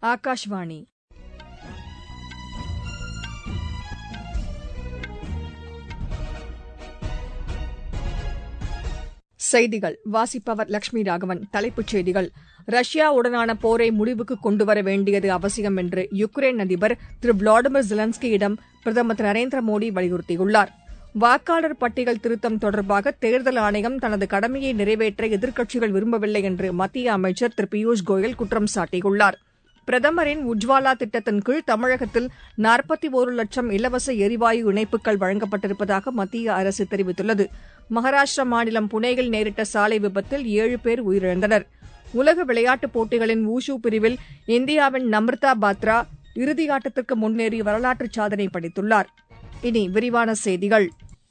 ஆகாஷ்வாணி செய்திகள் வாசிப்பவர் லட்சுமி ராகவன் தலைப்புச் செய்திகள் ரஷ்யாவுடனான போரை முடிவுக்கு கொண்டுவர வேண்டியது அவசியம் என்று யுக்ரைன் அதிபர் திரு விளாடிமிர் ஜெலன்ஸ்கியிடம் பிரதமர் திரு நரேந்திர மோடி வலியுறுத்தியுள்ளார் வாக்காளர் பட்டியல் திருத்தம் தொடர்பாக தேர்தல் ஆணையம் தனது கடமையை நிறைவேற்ற எதிர்க்கட்சிகள் விரும்பவில்லை என்று மத்திய அமைச்சர் திரு பியூஷ் கோயல் குற்றம் சாட்டியுள்ளார் பிரதமரின் உஜ்வாலா திட்டத்தின் கீழ் தமிழகத்தில் நாற்பத்தி ஒரு லட்சம் இலவச எரிவாயு இணைப்புகள் வழங்கப்பட்டிருப்பதாக மத்திய அரசு தெரிவித்துள்ளது மகாராஷ்டிரா மாநிலம் புனேயில் நேரிட்ட சாலை விபத்தில் ஏழு பேர் உயிரிழந்தனர் உலக விளையாட்டுப் போட்டிகளின் வூஷு பிரிவில் இந்தியாவின் நம்ரதா பாத்ரா இறுதியாட்டத்திற்கு முன்னேறி வரலாற்று சாதனை படைத்துள்ளார் இனி விரிவான செய்திகள்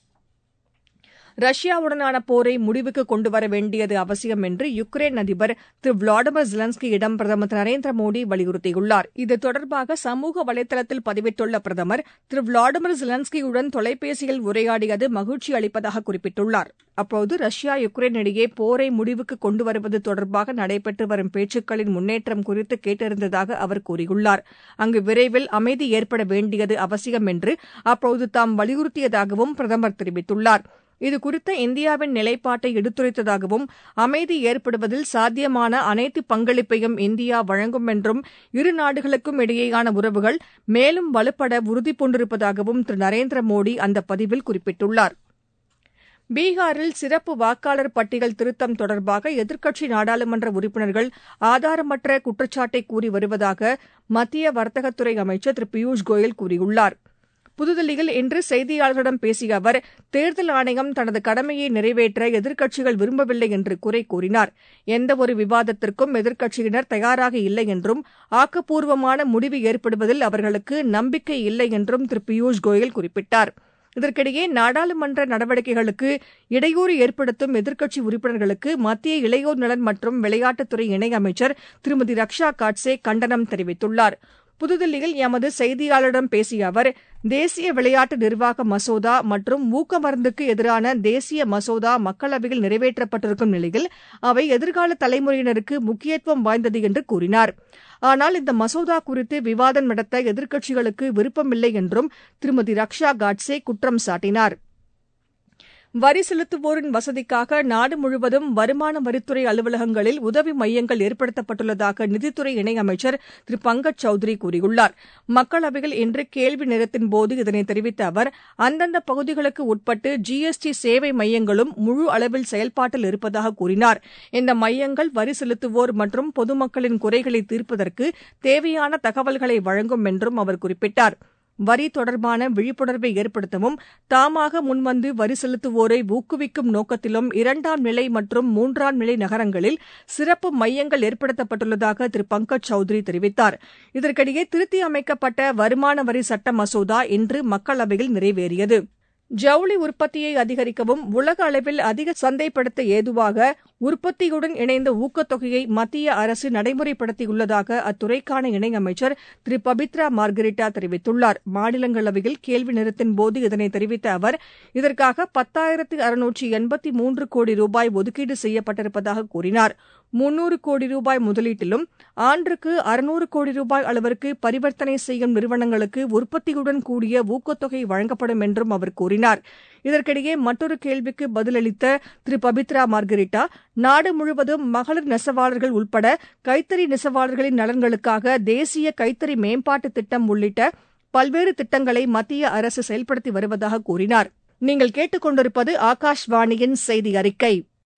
ரஷ்யாவுடனான போரை முடிவுக்கு கொண்டுவர வேண்டியது அவசியம் என்று யுக்ரைன் அதிபர் திரு விளாடிமிர் ஜெலன்ஸ்கியிடம் பிரதமர் திரு நரேந்திர மோடி வலியுறுத்தியுள்ளார் இது தொடர்பாக சமூக வலைதளத்தில் பதிவிட்டுள்ள பிரதமர் திரு விளாடிமிர் ஜெலன்ஸ்கியுடன் தொலைபேசியில் உரையாடியது மகிழ்ச்சி அளிப்பதாக குறிப்பிட்டுள்ளார் அப்போது ரஷ்யா யுக்ரைன் இடையே போரை முடிவுக்கு கொண்டு வருவது தொடர்பாக நடைபெற்று வரும் பேச்சுக்களின் முன்னேற்றம் குறித்து கேட்டறிந்ததாக அவர் கூறியுள்ளார் அங்கு விரைவில் அமைதி ஏற்பட வேண்டியது அவசியம் என்று அப்போது தாம் வலியுறுத்தியதாகவும் பிரதமர் தெரிவித்துள்ளார் இதுகுறித்த இந்தியாவின் நிலைப்பாட்டை எடுத்துரைத்ததாகவும் அமைதி ஏற்படுவதில் சாத்தியமான அனைத்து பங்களிப்பையும் இந்தியா வழங்கும் என்றும் இரு நாடுகளுக்கும் இடையேயான உறவுகள் மேலும் வலுப்பட உறுதிபூண்டிருப்பதாகவும் திரு நரேந்திர மோடி அந்த பதிவில் குறிப்பிட்டுள்ளார் பீகாரில் சிறப்பு வாக்காளர் பட்டியல் திருத்தம் தொடர்பாக எதிர்க்கட்சி நாடாளுமன்ற உறுப்பினர்கள் ஆதாரமற்ற குற்றச்சாட்டை கூறி வருவதாக மத்திய வர்த்தகத்துறை அமைச்சர் திரு பியூஷ் கோயல் கூறியுள்ளார் புதுதில்லியில் இன்று செய்தியாளர்களிடம் பேசிய அவர் தேர்தல் ஆணையம் தனது கடமையை நிறைவேற்ற எதிர்க்கட்சிகள் விரும்பவில்லை என்று குறை கூறினார் எந்தவொரு விவாதத்திற்கும் எதிர்க்கட்சியினர் தயாராக இல்லை என்றும் ஆக்கப்பூர்வமான முடிவு ஏற்படுவதில் அவர்களுக்கு நம்பிக்கை இல்லை என்றும் திரு பியூஷ் கோயல் குறிப்பிட்டார் இதற்கிடையே நாடாளுமன்ற நடவடிக்கைகளுக்கு இடையூறு ஏற்படுத்தும் எதிர்க்கட்சி உறுப்பினர்களுக்கு மத்திய இளையோர் நலன் மற்றும் விளையாட்டுத்துறை இணையமைச்சர் திருமதி ரக்ஷா காட்சே கண்டனம் தெரிவித்துள்ளார் புதுதில்லியில் எமது செய்தியாளரிடம் பேசிய அவர் தேசிய விளையாட்டு நிர்வாக மசோதா மற்றும் ஊக்க மருந்துக்கு எதிரான தேசிய மசோதா மக்களவையில் நிறைவேற்றப்பட்டிருக்கும் நிலையில் அவை எதிர்கால தலைமுறையினருக்கு முக்கியத்துவம் வாய்ந்தது என்று கூறினார் ஆனால் இந்த மசோதா குறித்து விவாதம் நடத்த எதிர்க்கட்சிகளுக்கு விருப்பமில்லை என்றும் திருமதி ரக்ஷா காட்சே குற்றம் சாட்டினார் வரி செலுத்துவோரின் வசதிக்காக நாடு முழுவதும் வருமான வரித்துறை அலுவலகங்களில் உதவி மையங்கள் ஏற்படுத்தப்பட்டுள்ளதாக நிதித்துறை இணையமைச்சர் திரு பங்கஜ் சௌத்ரி கூறியுள்ளார் மக்களவையில் இன்று கேள்வி நேரத்தின்போது இதனை தெரிவித்த அவர் அந்தந்த பகுதிகளுக்கு உட்பட்டு ஜிஎஸ்டி சேவை மையங்களும் முழு அளவில் செயல்பாட்டில் இருப்பதாக கூறினார் இந்த மையங்கள் வரி செலுத்துவோர் மற்றும் பொதுமக்களின் குறைகளை தீர்ப்பதற்கு தேவையான தகவல்களை வழங்கும் என்றும் அவர் குறிப்பிட்டார் வரி தொடர்பான விழிப்புணர்வை ஏற்படுத்தவும் தாமாக முன்வந்து வரி செலுத்துவோரை ஊக்குவிக்கும் நோக்கத்திலும் இரண்டாம் நிலை மற்றும் மூன்றாம் நிலை நகரங்களில் சிறப்பு மையங்கள் ஏற்படுத்தப்பட்டுள்ளதாக திரு பங்கஜ் சௌத்ரி தெரிவித்தார் இதற்கிடையே திருத்தி அமைக்கப்பட்ட வருமான வரி சட்ட மசோதா இன்று மக்களவையில் நிறைவேறியது ஜவுளி உற்பத்தியை அதிகரிக்கவும் உலக அளவில் அதிக சந்தைப்படுத்த ஏதுவாக உற்பத்தியுடன் இணைந்த ஊக்கத்தொகையை மத்திய அரசு நடைமுறைப்படுத்தியுள்ளதாக அத்துறைக்கான இணையமைச்சர் திரு பபித்ரா மார்கரிட்டா தெரிவித்துள்ளார் மாநிலங்களவையில் கேள்வி நேரத்தின்போது இதனை தெரிவித்த அவர் இதற்காக பத்தாயிரத்து அறுநூற்று எண்பத்தி மூன்று கோடி ரூபாய் ஒதுக்கீடு செய்யப்பட்டிருப்பதாக கூறினார் முன்னூறு கோடி ரூபாய் முதலீட்டிலும் ஆண்டுக்கு அறுநூறு கோடி ரூபாய் அளவிற்கு பரிவர்த்தனை செய்யும் நிறுவனங்களுக்கு உற்பத்தியுடன் கூடிய ஊக்கத்தொகை வழங்கப்படும் என்றும் அவர் கூறினார் இதற்கிடையே மற்றொரு கேள்விக்கு பதிலளித்த திரு பபித்ரா மார்கரிட்டா நாடு முழுவதும் மகளிர் நெசவாளர்கள் உட்பட கைத்தறி நெசவாளர்களின் நலன்களுக்காக தேசிய கைத்தறி மேம்பாட்டு திட்டம் உள்ளிட்ட பல்வேறு திட்டங்களை மத்திய அரசு செயல்படுத்தி வருவதாக கூறினார் நீங்கள் கேட்டுக்கொண்டிருப்பது ஆகாஷ்வாணியின் செய்தி அறிக்கை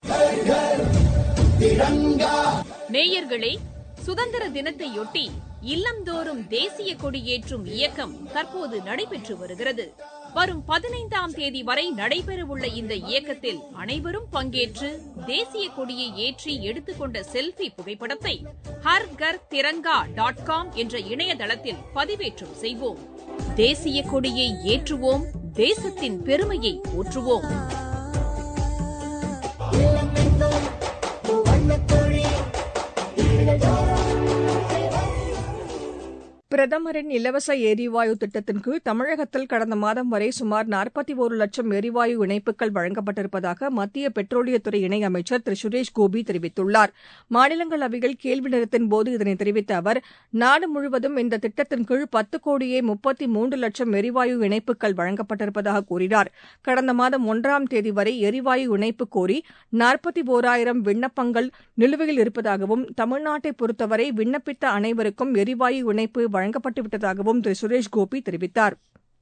நேயர்களே சுதந்திர தினத்தையொட்டி இல்லந்தோறும் தேசிய கொடி ஏற்றும் இயக்கம் தற்போது நடைபெற்று வருகிறது வரும் பதினைந்தாம் தேதி வரை நடைபெறவுள்ள இந்த இயக்கத்தில் அனைவரும் பங்கேற்று தேசிய கொடியை ஏற்றி எடுத்துக்கொண்ட செல்ஃபி புகைப்படத்தை ஹர் கர் திரங்கா டாட் காம் என்ற இணையதளத்தில் பதிவேற்றம் செய்வோம் தேசிய கொடியை ஏற்றுவோம் தேசத்தின் பெருமையை போற்றுவோம் பிரதமரின் இலவச எரிவாயு திட்டத்தின் கீழ் தமிழகத்தில் கடந்த மாதம் வரை சுமார் நாற்பத்தி ஒரு லட்சம் எரிவாயு இணைப்புகள் வழங்கப்பட்டிருப்பதாக மத்திய பெட்ரோலியத்துறை இணையமைச்சர் திரு சுரேஷ் கோபி தெரிவித்துள்ளார் மாநிலங்களவையில் கேள்வி நேரத்தின்போது இதனை தெரிவித்த அவர் நாடு முழுவதும் இந்த திட்டத்தின் கீழ் பத்து கோடியே முப்பத்தி மூன்று லட்சம் எரிவாயு இணைப்புகள் வழங்கப்பட்டிருப்பதாக கூறினார் கடந்த மாதம் ஒன்றாம் தேதி வரை எரிவாயு இணைப்பு கோரி நாற்பத்தி ஒராயிரம் விண்ணப்பங்கள் நிலுவையில் இருப்பதாகவும் தமிழ்நாட்டை பொறுத்தவரை விண்ணப்பித்த அனைவருக்கும் எரிவாயு இணைப்பு வழங்கப்பட்டுவிட்டதாகவும் திரு சுரேஷ் கோபி தெரிவித்தார்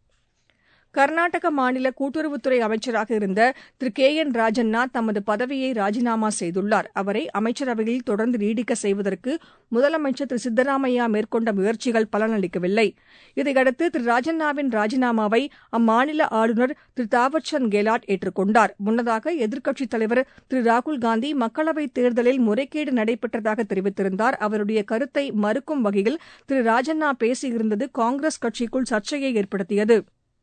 கர்நாடக மாநில கூட்டுறவுத்துறை அமைச்சராக இருந்த திரு கே என் ராஜண்ணா தமது பதவியை ராஜினாமா செய்துள்ளார் அவரை அமைச்சரவையில் தொடர்ந்து நீடிக்க செய்வதற்கு முதலமைச்சர் திரு சித்தராமையா மேற்கொண்ட முயற்சிகள் பலனளிக்கவில்லை இதையடுத்து திரு ராஜண்ணாவின் ராஜினாமாவை அம்மாநில ஆளுநர் திரு தாவர்சந்த் கெலாட் ஏற்றுக்கொண்டார் முன்னதாக எதிர்க்கட்சித் தலைவர் திரு ராகுல்காந்தி மக்களவைத் தேர்தலில் முறைகேடு நடைபெற்றதாக தெரிவித்திருந்தார் அவருடைய கருத்தை மறுக்கும் வகையில் திரு ராஜண்ணா பேசியிருந்தது காங்கிரஸ் கட்சிக்குள் சர்ச்சையை ஏற்படுத்தியது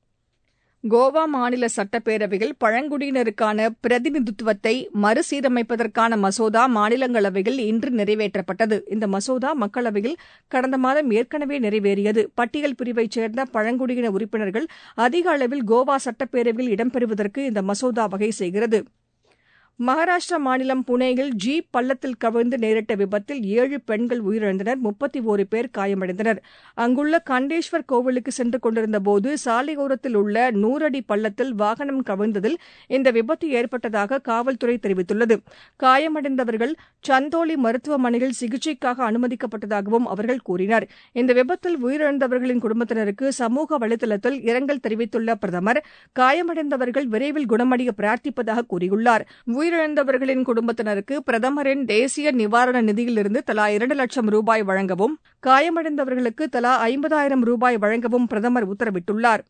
கோவா மாநில சட்டப்பேரவையில் பழங்குடியினருக்கான பிரதிநிதித்துவத்தை மறுசீரமைப்பதற்கான மசோதா மாநிலங்களவையில் இன்று நிறைவேற்றப்பட்டது இந்த மசோதா மக்களவையில் கடந்த மாதம் ஏற்கனவே நிறைவேறியது பட்டியல் பிரிவைச் சேர்ந்த பழங்குடியின உறுப்பினர்கள் அதிக அளவில் கோவா சட்டப்பேரவையில் இடம்பெறுவதற்கு இந்த மசோதா வகை செய்கிறது மகாராஷ்டிரா மாநிலம் புனேயில் ஜீப் பள்ளத்தில் கவிழ்ந்து நேரிட்ட விபத்தில் ஏழு பெண்கள் உயிரிழந்தனர் முப்பத்தி ஒரு பேர் காயமடைந்தனர் அங்குள்ள கண்டேஸ்வர் கோவிலுக்கு சென்று கொண்டிருந்தபோது சாலையோரத்தில் உள்ள நூறடி பள்ளத்தில் வாகனம் கவிழ்ந்ததில் இந்த விபத்து ஏற்பட்டதாக காவல்துறை தெரிவித்துள்ளது காயமடைந்தவர்கள் சந்தோலி மருத்துவமனையில் சிகிச்சைக்காக அனுமதிக்கப்பட்டதாகவும் அவர்கள் கூறினர் இந்த விபத்தில் உயிரிழந்தவர்களின் குடும்பத்தினருக்கு சமூக வலைதளத்தில் இரங்கல் தெரிவித்துள்ள பிரதமர் காயமடைந்தவர்கள் விரைவில் குணமடைய பிரார்த்திப்பதாக கூறியுள்ளார் உயிரிழந்தவர்களின் குடும்பத்தினருக்கு பிரதமரின் தேசிய நிவாரண நிதியிலிருந்து தலா இரண்டு லட்சம் ரூபாய் வழங்கவும் காயமடைந்தவர்களுக்கு தலா ஐம்பதாயிரம் ரூபாய் வழங்கவும் பிரதமர் உத்தரவிட்டுள்ளார்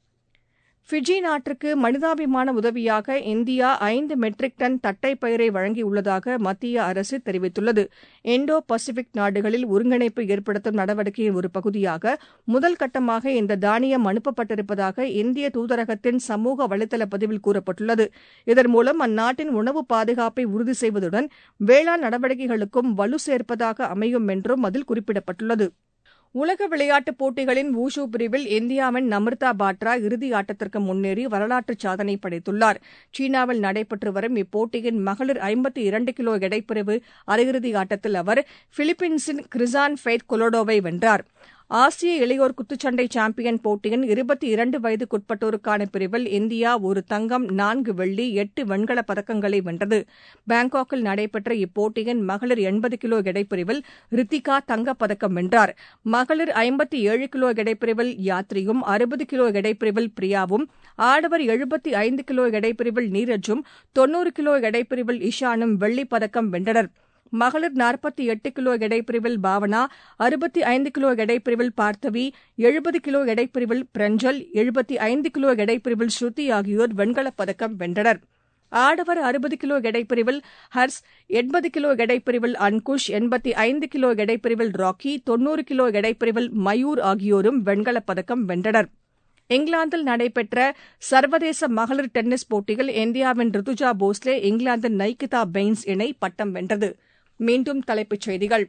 ஃபிஜி நாட்டிற்கு மனிதாபிமான உதவியாக இந்தியா ஐந்து மெட்ரிக் டன் தட்டைப்பயிரை வழங்கியுள்ளதாக மத்திய அரசு தெரிவித்துள்ளது இந்தோ பசிபிக் நாடுகளில் ஒருங்கிணைப்பு ஏற்படுத்தும் நடவடிக்கையின் ஒரு பகுதியாக முதல் கட்டமாக இந்த தானியம் அனுப்பப்பட்டிருப்பதாக இந்திய தூதரகத்தின் சமூக வலைதள பதிவில் கூறப்பட்டுள்ளது இதன் மூலம் அந்நாட்டின் உணவு பாதுகாப்பை உறுதி செய்வதுடன் வேளாண் நடவடிக்கைகளுக்கும் வலு சேர்ப்பதாக அமையும் என்றும் அதில் குறிப்பிடப்பட்டுள்ளது உலக விளையாட்டுப் போட்டிகளின் வூஷு பிரிவில் இந்தியாவின் நம்ருதா பாட்ரா இறுதி ஆட்டத்திற்கு முன்னேறி வரலாற்று சாதனை படைத்துள்ளார் சீனாவில் நடைபெற்று வரும் இப்போட்டியின் மகளிர் ஐம்பத்தி இரண்டு கிலோ எடைப்பிரிவு அரையிறுதி ஆட்டத்தில் அவர் பிலிப்பீன்ஸின் கிரிசான் ஃபெய்த் கொலோடோவை வென்றார் ஆசிய இளையோர் குத்துச்சண்டை சாம்பியன் போட்டியின் இருபத்தி இரண்டு வயதுக்குட்பட்டோருக்கான பிரிவில் இந்தியா ஒரு தங்கம் நான்கு வெள்ளி எட்டு வெண்கலப் பதக்கங்களை வென்றது பாங்காக்கில் நடைபெற்ற இப்போட்டியின் மகளிர் எண்பது கிலோ எடைப்பிரிவில் ரித்திகா தங்கப்பதக்கம் வென்றார் மகளிர் ஐம்பத்தி ஏழு கிலோ எடைப்பிரிவில் யாத்ரியும் அறுபது கிலோ எடைப்பிரிவில் பிரியாவும் ஆடவர் எழுபத்தி ஐந்து கிலோ எடைப்பிரிவில் நீரஜும் தொன்னூறு கிலோ எடைப்பிரிவில் இஷானும் வெள்ளிப் பதக்கம் வென்றனர் மகளிர் நாற்பத்தி எட்டு கிலோ எடைப்பிரிவில் பாவனா அறுபத்தி ஐந்து கிலோ எடைப்பிரிவில் பார்த்தவி எழுபது கிலோ எடைப்பிரிவில் பிரஞ்சல் எழுபத்தி ஐந்து கிலோ எடைப்பிரிவில் ஸ்ருதி ஆகியோர் வெண்கலப் பதக்கம் வென்றனர் ஆடவர் அறுபது கிலோ எடைப்பிரிவில் ஹர்ஸ் எண்பது கிலோ எடைப்பிரிவில் அன்குஷ் எண்பத்தி ஐந்து கிலோ எடைப்பிரிவில் ராக்கி தொன்னூறு கிலோ எடைப்பிரிவில் மயூர் ஆகியோரும் வெண்கலப் பதக்கம் வென்றனர் இங்கிலாந்தில் நடைபெற்ற சர்வதேச மகளிர் டென்னிஸ் போட்டியில் இந்தியாவின் ருத்துஜா போஸ்லே இங்கிலாந்தின் நைகிதா பெய்ன்ஸ் இணை பட்டம் வென்றது மீண்டும் தலைப்புச் செய்திகள்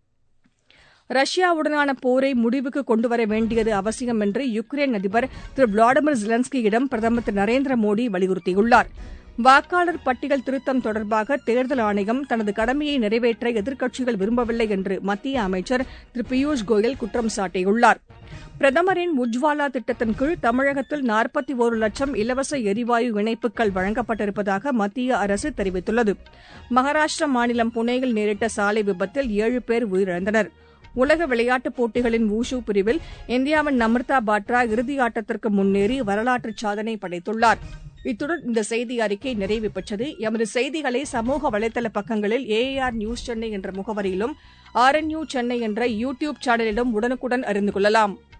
ரஷ்யாவுடனான போரை முடிவுக்கு கொண்டுவர வேண்டியது அவசியம் என்று யுக்ரைன் அதிபர் திரு விளாடிமிர் ஜெலன்ஸ்கியிடம் பிரதமர் திரு நரேந்திர மோடி வலியுறுத்தியுள்ளார் வாக்காளர் பட்டியல் திருத்தம் தொடர்பாக தேர்தல் ஆணையம் தனது கடமையை நிறைவேற்ற எதிர்க்கட்சிகள் விரும்பவில்லை என்று மத்திய அமைச்சர் திரு பியூஷ் கோயல் குற்றம் சாட்டியுள்ளார் பிரதமரின் உஜ்வாலா திட்டத்தின் கீழ் தமிழகத்தில் நாற்பத்தி ஒரு லட்சம் இலவச எரிவாயு இணைப்புகள் வழங்கப்பட்டிருப்பதாக மத்திய அரசு தெரிவித்துள்ளது மகாராஷ்டிரா மாநிலம் புனேயில் நேரிட்ட சாலை விபத்தில் ஏழு பேர் உயிரிழந்தனர் உலக விளையாட்டுப் போட்டிகளின் வூஷு பிரிவில் இந்தியாவின் நம்ருதா பாட்ரா இறுதியாட்டத்திற்கு முன்னேறி வரலாற்று சாதனை படைத்துள்ளார் இத்துடன் இந்த செய்தி அறிக்கை நிறைவு பெற்றது எமது செய்திகளை சமூக வலைதள பக்கங்களில் ஏஆர் நியூஸ் சென்னை என்ற முகவரியிலும் ஆர்என்யூ சென்னை என்ற யூ டியூப் சேனலிலும் உடனுக்குடன் அறிந்து கொள்ளலாம்